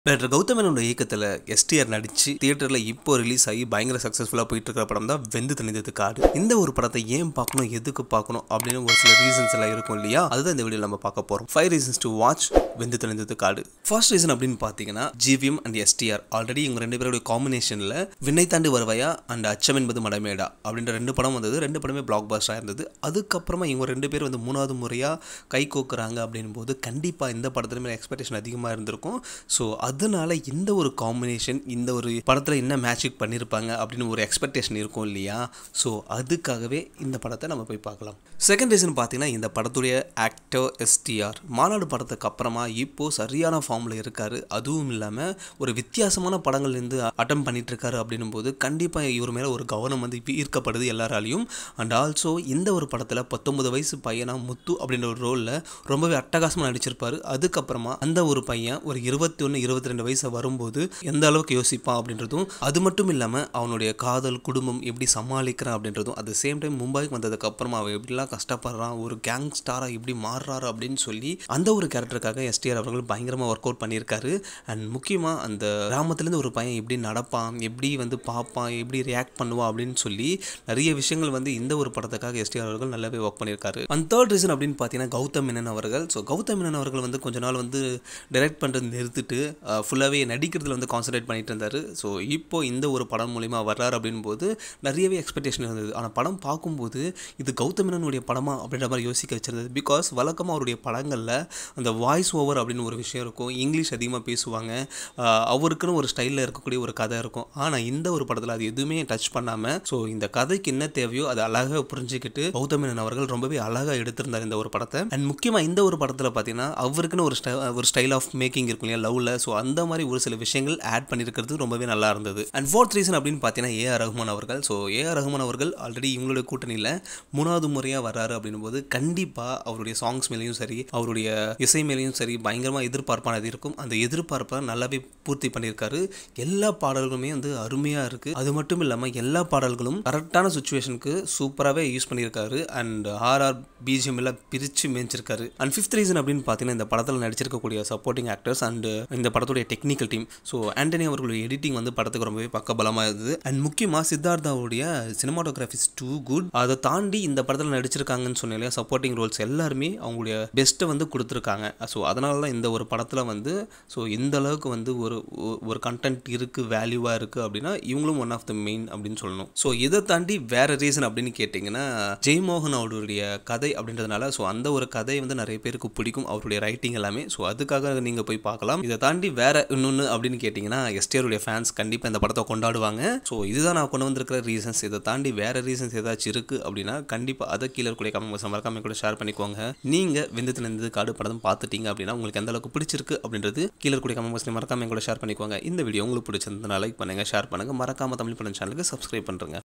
doctor கௌதமனோட இயக்கத்தில் STR நடிச்சு தியேட்டரில் இப்போ ரிலீஸ் ஆகி பயங்கர சக்ஸஸ்ஃபுல்லாக போயிட்டு இருக்கிற படம் தான் வெந்து தணிந்தது காடு இந்த ஒரு படத்தை ஏன் பார்க்கணும் எதுக்கு பார்க்கணும் அப்படின்னு ஒரு சில ரீசன்ஸ் எல்லாம் இருக்கும் இல்லையா அதுதான் இந்த வீடியோ நம்ம பார்க்க போகிறோம் ஃபைவ் ரீசன்ஸ் டு வாட்ச் வெந்து தணிந்தது காடு ஃபர்ஸ்ட் ரீசன் அப்படின்னு பார்த்தீங்கன்னா ஜிவிஎம் அண்ட் எஸ்டிஆர் ஆல்ரெடி இவங்க ரெண்டு பேருடைய காம்பினேஷனில் விண்ணை தாண்டி வருவாயா அண்ட் அச்சம் என்பது மடமேடா அப்படின்ற ரெண்டு படம் வந்தது ரெண்டு படமே பிளாக் பாஸ்டாக இருந்தது அதுக்கப்புறமா இவங்க ரெண்டு பேர் வந்து மூணாவது முறையாக கை கோக்குறாங்க அப்படின் போது கண்டிப்பாக இந்த படத்துல மேலே எக்ஸ்பெக்டேஷன் அதிகமாக இருந்திருக்கும் ஸோ அதனால இந்த ஒரு காம்பினேஷன் இந்த ஒரு படத்தில் என்ன மேஜிக் பண்ணியிருப்பாங்க அப்படின்னு ஒரு எக்ஸ்பெக்டேஷன் இருக்கும் இல்லையா ஸோ அதுக்காகவே இந்த படத்தை நம்ம போய் பார்க்கலாம் செகண்ட் ரீசன் பார்த்தீங்கன்னா இந்த படத்துடைய ஆக்டர் எஸ்டிஆர் மாநாடு படத்துக்கு அப்புறமா இப்போ சரியான ஃபார்மில் இருக்காரு அதுவும் இல்லாமல் ஒரு வித்தியாசமான படங்கள்லேருந்து அட்டம் பண்ணிட்டு இருக்காரு அப்படின்னும் போது கண்டிப்பாக இவர் மேலே ஒரு கவனம் வந்து ஈர்க்கப்படுது எல்லாராலையும் அண்ட் ஆல்சோ இந்த ஒரு படத்தில் பத்தொன்பது வயசு பையனா முத்து அப்படின்ற ஒரு ரோலில் ரொம்பவே அட்டகாசமாக நடிச்சிருப்பாரு அதுக்கப்புறமா அந்த ஒரு பையன் ஒரு இருபத்தி ஒன்று இருபத்தி ரெண்டு வயசு வரும்போது எந்த அளவுக்கு யோசிப்பான் அப்படின்றதும் அது மட்டும் இல்லாமல் அவனுடைய காதல் குடும்பம் எப்படி சமாளிக்கிறான் அப்படின்றதும் அட் சேம் டைம் மும்பைக்கு வந்ததுக்கு அப்புறமா அவன் எப்படிலாம் கஷ்டப்படுறான் ஒரு கேங் ஸ்டாராக எப்படி மாறுறாரு அப்படின்னு சொல்லி அந்த ஒரு கேரக்டருக்காக எஸ்டிஆர் அவர்கள் பயங்கரமாக ஒர்க் அவுட் பண்ணியிருக்காரு அண்ட் முக்கியமாக அந்த கிராமத்துலேருந்து ஒரு பையன் எப்படி நடப்பான் எப்படி வந்து பார்ப்பான் எப்படி ரியாக்ட் பண்ணுவான் அப்படின்னு சொல்லி நிறைய விஷயங்கள் வந்து இந்த ஒரு படத்துக்காக எஸ்டிஆர் அவர்கள் நல்லாவே ஒர்க் பண்ணியிருக்காரு அண்ட் தேர்ட் ரீசன் அப்படின்னு பார்த்தீங்கன்னா கௌதம் மேனன் அவர்கள் ஸோ கௌதம் மேனன் அவர்கள் வந்து கொஞ்ச நாள் வந்து டைரக்ட் பண்ணுறது நிறுத்திட்டு ஃபுல்லாகவே நடிக்கிறதுல வந்து கான்சன்ட்ரேட் பண்ணிட்டு இருந்தார் ஸோ இப்போ இந்த ஒரு படம் மூலிமா வர்றாரு அப்படின் போது நிறையவே எக்ஸ்பெக்டேஷன் இருந்தது ஆனால் படம் பார்க்கும்போது இது கௌதம் மேனனுடைய படமா அப்படின்ற மாதிரி யோசிக்க வச்சிருந்தது பிகாஸ் வழக்கமாக அவருடைய படங்களில் அந்த வாய்ஸ் ஓவர் அப்படின்னு ஒரு விஷயம் இருக்கும் இங்கிலீஷ் அதிகமாக பேசுவாங்க ஆஹ் அவருக்குன்னு ஒரு ஸ்டைலில் இருக்கக்கூடிய ஒரு கதை இருக்கும் ஆனால் இந்த ஒரு படத்தில் அது எதுவுமே டச் பண்ணாமல் ஸோ இந்த கதைக்கு என்ன தேவையோ அதை அழகாக புரிஞ்சுக்கிட்டு கௌதம் மேனன் அவர்கள் ரொம்பவே அழகாக எடுத்திருந்தார் இந்த ஒரு படத்தை அண்ட் முக்கியமாக இந்த ஒரு படத்தில் பார்த்தீங்கன்னா அவருக்குன்னு ஒரு ஸ்டை ஒரு ஸ்டைல் ஆஃப் மேக்கிங் இருக்கும் இல்லையா லவ்வில் ஸோ அந்த மாதிரி ஒரு சில விஷயங்கள் ஆட் பண்ணியிருக்கிறது ரொம்பவே நல்லா இருந்தது அண்ட் ஃபோர்த் ரீசன் அப்படின்னு பார்த்தீங்கன்னா ஏஆர் ரஹ்மான் அவர்கள் ஸோ ஏஆர் ரஹ்மான் அவர்கள் ஆல்ரெடி இவங்களுடைய கூட்டணியில் மூணாவது முறையாக வராரு அப்படின்னும் போது கண்டிப்பாக அவருடைய சாங்ஸ் மேலேயும் சரி அவருடைய இசை மேலேயும் சரி பயங்கரமாக எதிர்பார்ப்பானது இருக்கும் அந்த எதிர்பார்ப்பை நல்லாவே பூர்த்தி பண்ணியிருக்காரு எல்லா பாடல்களுமே வந்து அருமையாக இருக்குது அது மட்டும் இல்லாமல் எல்லா பாடல்களும் கரெக்டான சுச்சுவேஷனுக்கு சூப்பராகவே யூஸ் பண்ணியிருக்காரு அண்ட் ஆர்ஆர் பிஜிஎம் எல்லாம் பிரித்து மேய்ச்சிருக்காரு அண்ட் ஃபிஃப்த் ரீசன் அப்படின்னு பார்த்தீங்கன்னா இந்த படத்தில் நடிச்சிருக்கக்கூடிய சப்போர்ட்டிங் ஆக்டர்ஸ் அண்ட் இந்த படத்துடைய டெக்னிக்கல் டீம் ஸோ ஆண்டனி அவர்களுடைய எடிட்டிங் வந்து படத்துக்கு ரொம்பவே பக்கபலமாக இருந்தது அண்ட் முக்கியமாக சித்தார்த்தாவுடைய சினிமாட்டோகிராஃபிஸ் டூ குட் அதை தாண்டி இந்த படத்தில் நடிச்சிருக்காங்கன்னு சொன்னேன் இல்லையா சப்போர்ட்டிங் ரோல்ஸ் எல்லாருமே அவங்களுடைய பெஸ்ட்டை வந்து கொடுத்துருக்காங்க ஸோ அதனால தான் இந்த ஒரு படத்தில் வந்து ஸோ இந்த அளவுக்கு வந்து ஒரு ஒரு கண்டென்ட் இருக்குது வேல்யூவாக இருக்குது அப்படின்னா இவங்களும் ஒன் ஆஃப் த மெயின் அப்படின்னு சொல்லணும் ஸோ இதை தாண்டி வேற ரீசன் அப்படின்னு கேட்டிங்கன்னா ஜெய்மோகன் அவருடைய கதை அப்படின்றதுனால ஸோ அந்த ஒரு கதை வந்து நிறைய பேருக்கு பிடிக்கும் அவருடைய ரைட்டிங் எல்லாமே ஸோ அதுக்காக நீங்கள் போய் பார்க்கலாம் இதை தாண்டி வேற இன்னொன்று அப்படின்னு கேட்டிங்கன்னா எஸ்டிஆருடைய ஃபேன்ஸ் கண்டிப்பாக இந்த படத்தை கொண்டாடுவாங்க ஸோ இதுதான் நான் கொண்டு வந்திருக்கிற ரீசன்ஸ் இதை தாண்டி வேற ரீசன்ஸ் ஏதாச்சும் இருக்குது அப்படின்னா கண்டிப்பாக அதை கீழே இருக்கக்கூடிய கமெண்ட் மறக்காம கூட ஷேர் பண்ணிக்கோங்க நீங்கள் வெந்தத்தில் இருந்து காடு படம் பார்த்துட்டீங்க அப்படின்னா உங்களுக்கு எந்த அளவுக்கு பிடிச்சிருக்கு அப்படின்றது கீழே இருக்கக்கூடிய கமெண்ட் மறக்காம கூட ஷேர் பண்ணிக்கோங்க இந்த வீடியோ உங்களுக்கு பிடிச்சிருந்தா லைக் பண்ணுங்கள் ஷேர் பண்ணுங்கள் மறக்காம தமிழ் படம் சேனலுக்கு சப்ஸ்கிரைப் பண்ணுறேங்க